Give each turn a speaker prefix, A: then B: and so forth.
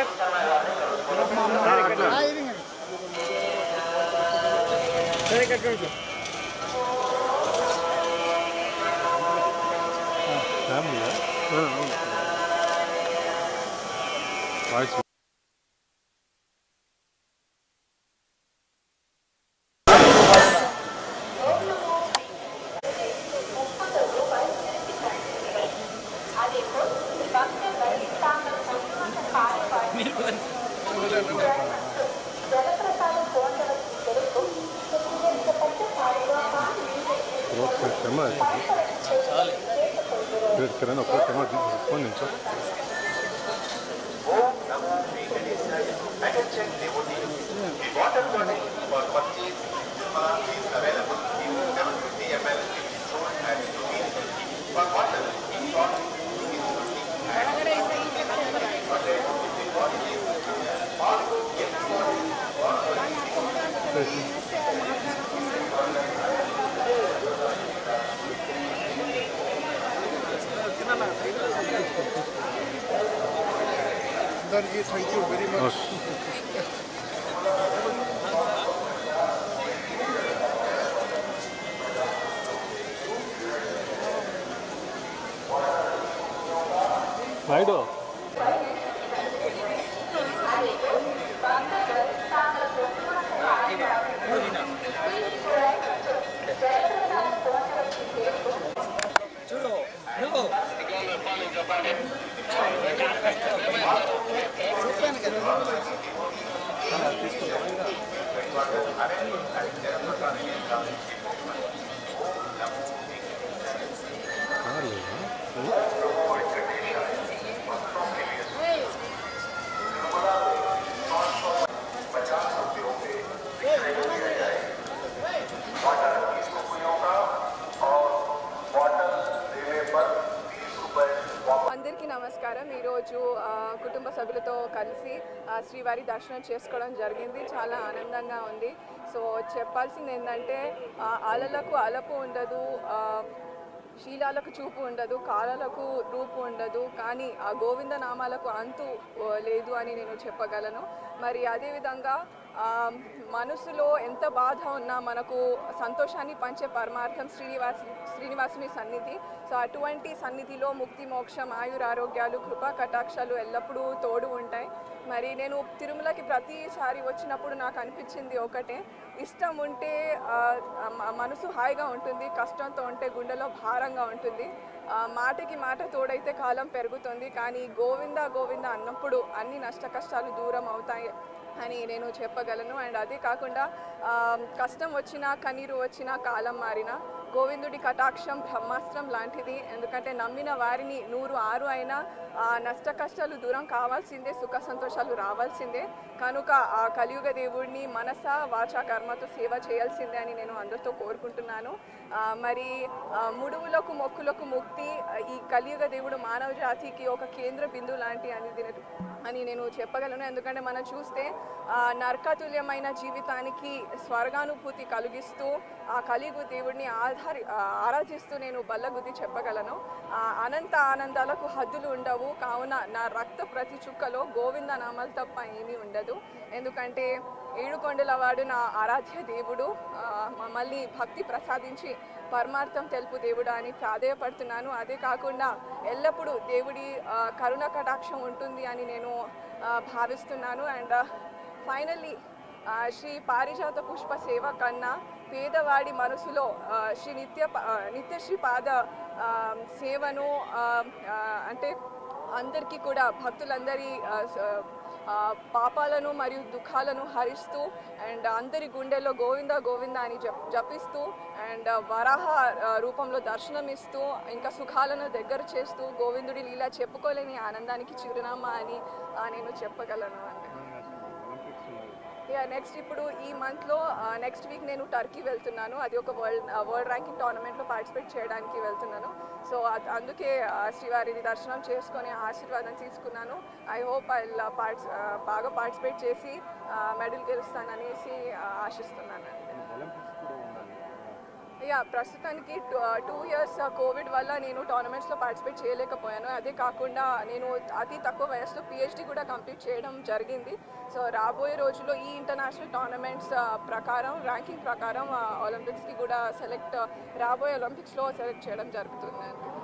A: ఫ్యామిలీయా voice ఒక camera Kiran ఒక camera తీసుకొని నిల్చో
B: అందరికీ thank you very much
A: Naidu
C: అందరికీ నమస్కారం ఈరోజు ఆ, కుటుంబ సభ్యులతో కలిసి ఆ, శ్రీవారి దర్శనం చేసుకోవడం జరిగింది చాలా ఆనందంగా ఉంది సో చెప్పాల్సింది ఏంటంటే ఆ, అలలకు అలపు ఉండదు ఆ, శీలాలకు చూపు ఉండదు కాలాలకు రూపు ఉండదు కానీ ఆ గోవింద నామాలకు అంతు ఓ, లేదు అని నేను చెప్పగలను మరి అదేవిధంగా ఆ, మనసులో ఎంత బాధ ఉన్నా మనకు సంతోషాన్ని పంచే పరమార్థం శ్రీనివాస్ శ్రీనివాసుని సన్నిధి సో అటువంటి సన్నిధిలో ముక్తి మోక్షం ఆయురారోగ్యాలు కృపా కటాక్షాలు ఎల్లప్పుడూ తోడు ఉంటాయి మరి నేను తిరుమలకి ప్రతిసారి వచ్చినప్పుడు నాకు అనిపించింది ఒకటే ఇష్టం ఉంటే ఆ, మ- మనసు హాయిగా ఉంటుంది కష్టంతో ఉంటే గుండెలో భారంగా ఉంటుంది ఆ, మాటకి మాట తోడైతే కాలం పెరుగుతుంది కానీ గోవింద గోవింద అన్నప్పుడు అన్ని నష్ట కష్టాలు దూరం అవుతాయి అని నేను చెప్పగలను అండ్ అదే కాకుండా ఆ, కష్టం వచ్చినా కన్నీరు వచ్చినా కాలం మారినా గోవిందుడి కటాక్షం బ్రహ్మాస్త్రం లాంటిది ఎందుకంటే నమ్మిన వారిని నూరు ఆరు అయినా ఆ నష్ట కష్టాలు దూరం కావాల్సిందే సుఖ సంతోషాలు రావాల్సిందే కనుక ఆ కలియుగ దేవుడిని మనస వాచా కర్మతో సేవ చేయాల్సిందే అని నేను అందరితో కోరుకుంటున్నాను ఆ, మరి ఆ, ముడువులకు మొక్కులకు ముక్తి ఆ, ఈ కలియుగ దేవుడు మానవ జాతికి ఒక కేంద్ర బిందువు లాంటి అని దీని- అని నేను చెప్పగలను ఎందుకంటే మనం చూస్తే ఆ, నరకతుల్యమైన జీవితానికి స్వర్గానుభూతి కలిగిస్తూ ఆ కలియుగ దేవుడిని ఆధారి ఆ, ఆరాధిస్తూ నేను బల్లగుద్ది చెప్పగలను ఆ, అనంత ఆనందాలకు హద్దులు ఉండవు కావున నా రక్త ప్రతి చుక్కలో గోవింద నామాలు తప్ప ఏమీ ఉండదు ఎందుకంటే ఏడుకొండల వాడు నా ఆరాధ్య దేవుడు ఆ, మమ్మల్ని భక్తి ప్రసాదించి పరమార్థం తెలుపు దేవుడా అని ప్రాధేయపడుతున్నాను అదే కాకుండా ఎల్లప్పుడూ దేవుడి ఆ, కరుణ కటాక్షం ఉంటుంది అని నేను ఆ, భావిస్తున్నాను అండ్ ఫైనల్లీ శ్రీ పారిజాత పుష్ప సేవ కన్నా పేదవాడి మనసులో ఆ, శ్రీ నిత్య ప- ఆ, నిత్యశ్రీ పాద ఆ, సేవను ఆ, ఆ, అంటే అందరికీ కూడా భక్తులందరి ఆ, స- ఆ, పాపాలను మరియు దుఃఖాలను హరిస్తూ అండ్ అందరి గుండెల్లో గోవింద గోవింద అని జప్ జపిస్తూ అండ్ వరాహ ఆ, రూపంలో దర్శనం ఇస్తూ ఇంకా సుఖాలను దగ్గర చేస్తూ గోవిందుడి లీల చెప్పుకోలేని ఆనందానికి చిరునామా అని ఆ, నేను చెప్పగలను అంటే యా నెక్స్ట్ ఇప్పుడు ఈ మంత్లో నెక్స్ట్ వీక్ నేను టర్కీ వెళ్తున్నాను అది ఒక వరల్డ్ వరల్డ్ ర్యాంకింగ్ టోర్నమెంట్లో పార్టిసిపేట్ చేయడానికి వెళ్తున్నాను సో అద్- అందుకే ఆ, శ్రీవారిది దర్శనం చేసుకొని ఆశీర్వాదం తీసుకున్నాను ఐ హోప్ ఐ పార్ట్స్ బాగా పార్టిసిపేట్ చేసి మెడల్ గెలుస్తాననేసి ఆ, ఆశిస్తున్నాను యా ప్రస్తుతానికి టూ ఇయర్స్ కోవిడ్ వల్ల నేను టోర్నమెంట్స్లో పార్టిసిపేట్ చేయలేకపోయాను అదే కాకుండా నేను అతి తక్కువ వయసులో పిహెచ్డి కూడా కంప్లీట్ చేయడం జరిగింది సో రాబోయే రోజుల్లో ఈ ఇంటర్నేషనల్ టోర్నమెంట్స్ ప్రకారం ర్యాంకింగ్ ప్రకారం ఒలింపిక్స్కి కూడా సెలెక్ట్ రాబోయే ఒలింపిక్స్లో సెలెక్ట్ చేయడం జరుగుతుంది